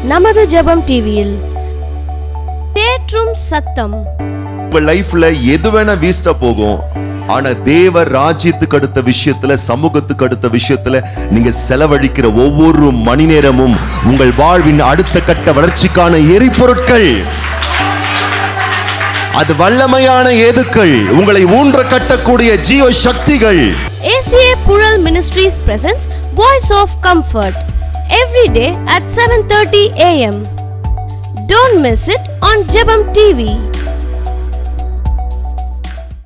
நமது ஜெபம் டிவியில் தேற்றும் சத்தம் உங்க லைஃப்ல எது வேணா வேஸ்டா போகும் ஆனா தேவ ராஜ்யத்துக்கு அடுத்த விஷயத்துல சமூகத்துக்கு அடுத்த விஷயத்துல நீங்க செலவழிக்கிற ஒவ்வொரு மணி நேரமும் உங்கள் வாழ்வின் அடுத்த கட்ட வளர்ச்சிக்கான எரிபொருட்கள் அது வல்லமையான ஏதுக்கள் உங்களை ஊன்ற கட்டக்கூடிய ஜீவ சக்திகள் ACA Pural Ministries presents Voice of Comfort every day at 7:30 a.m. Don't miss it on Jebam TV.